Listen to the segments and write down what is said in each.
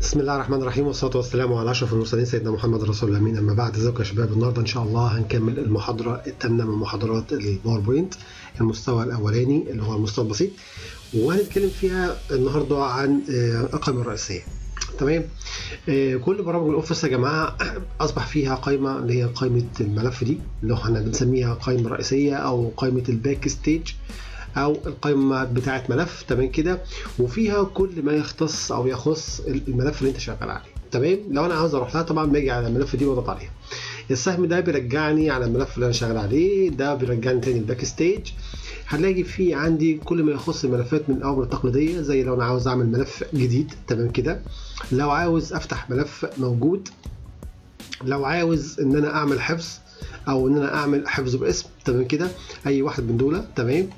بسم الله الرحمن الرحيم والصلاة والسلام على أشرف المرسلين سيدنا محمد رسول الله أمين أما بعد ازيكم يا شباب النهاردة إن شاء الله هنكمل المحاضرة الثامنة من محاضرات الباوربوينت المستوى الأولاني اللي هو المستوى البسيط وهنتكلم فيها النهاردة عن القائمة الرئيسية تمام كل برامج الاوفيس يا جماعه اصبح فيها قائمه اللي هي قائمه الملف دي اللي احنا بنسميها قائمه رئيسيه او قائمه الباك ستيج او القائمه بتاعه ملف تمام كده وفيها كل ما يختص او يخص الملف اللي انت شغال عليه تمام لو انا عاوز اروح لها طبعا باجي على الملف دي واضغط عليها السهم ده بيرجعني على الملف اللي انا شغال عليه ده بيرجعني تاني الباك ستيج هنلاقي فيه عندي كل ما يخص الملفات من الاول التقليديه زي لو انا عاوز اعمل ملف جديد تمام كده لو عاوز افتح ملف موجود لو عاوز ان انا اعمل حفظ او ان انا اعمل حفظ باسم تمام كده اي واحد من دول تمام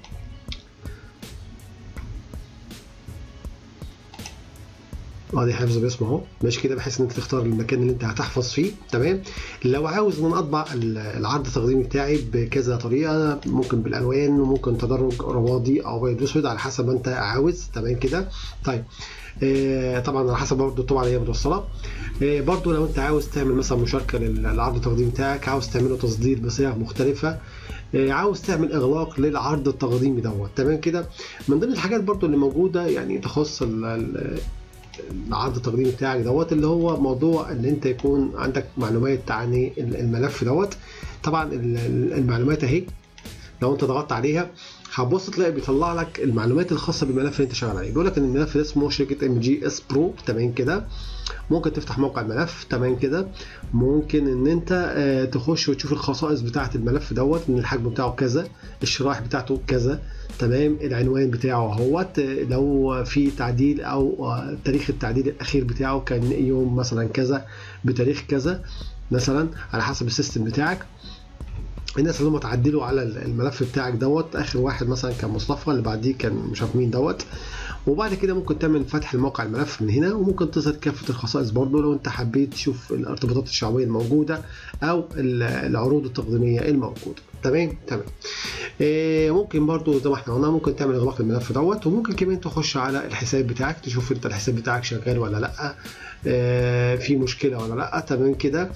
ادي حفظ باسم اهو ماشي كده بحيث ان انت تختار المكان اللي انت هتحفظ فيه تمام لو عاوز ان انا اطبع العرض التقديمي بتاعي بكذا طريقه ممكن بالالوان وممكن تدرج رمادي او ابيض واسود على حسب ما انت عاوز تمام كده طيب آه طبعا على حسب برضه الطبعه اللي هي متوصله آه برضه لو انت عاوز تعمل مثلا مشاركه للعرض التقديمي بتاعك عاوز تعمله تصدير بصيغ مختلفه آه عاوز تعمل اغلاق للعرض التقديمي دوت تمام كده من ضمن الحاجات برضه اللي موجوده يعني تخص العرض التقديمي بتاعك دوت اللي هو موضوع ان انت يكون عندك معلومات عن الملف دوت طبعا المعلومات اهي لو انت ضغطت عليها هتبص تلاقي بيطلع لك المعلومات الخاصه بالملف اللي انت شغال عليه بيقول لك ان الملف ده اسمه شركه ام جي اس برو تمام كده ممكن تفتح موقع الملف تمام كده ممكن ان انت آه تخش وتشوف الخصائص بتاعه الملف دوت ان الحجم بتاعه كذا الشرائح بتاعته كذا تمام العنوان بتاعه اهوت لو في تعديل او تاريخ التعديل الاخير بتاعه كان يوم مثلا كذا بتاريخ كذا مثلا على حسب السيستم بتاعك الناس اللي هم اتعدلوا على الملف بتاعك دوت اخر واحد مثلا كان مصطفى اللي بعديه كان مش عارف مين دوت وبعد كده ممكن تعمل فتح الموقع الملف من هنا وممكن تظهر كافه الخصائص برضه لو انت حبيت تشوف الارتباطات الشعبيه الموجوده او العروض التقديميه الموجوده تمام تمام إيه ممكن برضو زي ما احنا قلنا ممكن تعمل اغلاق الملف دوت وممكن كمان تخش على الحساب بتاعك تشوف انت الحساب بتاعك شغال ولا لا إيه في مشكله ولا لا تمام كده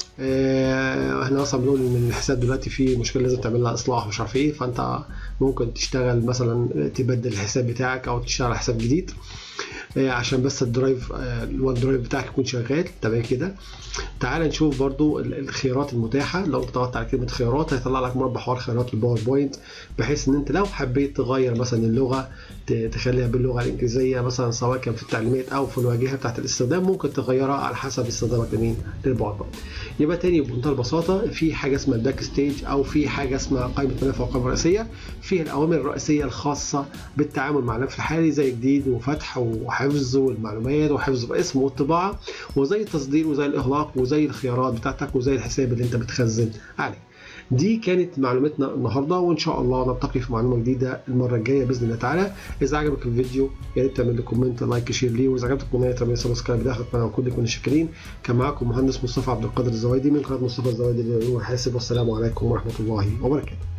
إيه احنا اصلا بنقول ان الحساب دلوقتي فيه مشكله لازم تعمل لها اصلاح مش عارف ايه فانت ممكن تشتغل مثلا تبدل الحساب بتاعك او تشتغل على حساب جديد عشان بس الدرايف الوان درايف بتاعك يكون شغال تمام كده تعال نشوف برضو الخيارات المتاحه لو انت ضغطت على كلمه خيارات هيطلع لك مربع حوار خيارات الباوربوينت بحيث ان انت لو حبيت تغير مثلا اللغه تخليها باللغه الانجليزيه مثلا سواء كان في التعليمات او في الواجهه بتاعت الاستخدام ممكن تغيرها على حسب استخدامك لمين للباوربوينت يبقى تاني بمنتهى البساطه في حاجه اسمها الباك ستيج او في حاجه اسمها قائمه ملف او قائمه رئيسيه فيها الاوامر الرئيسيه الخاصه بالتعامل مع الملف الحالي زي جديد وفتح وحفظ والمعلومات وحفظ باسم والطباعه وزي التصدير وزي الاغلاق وزي الخيارات بتاعتك وزي الحساب اللي انت بتخزن عليه دي كانت معلوماتنا النهارده وان شاء الله نلتقي في معلومه جديده المره الجايه باذن الله تعالى اذا عجبك الفيديو يا ريت تعمل لي كومنت لايك شير ليه واذا عجبتك القناه تعمل سبسكرايب داخل القناه وكل كنا شاكرين كان معاكم مهندس مصطفى عبد القادر الزوايدي من قناه مصطفى الزوايدي للعلوم والحاسب والسلام عليكم ورحمه الله وبركاته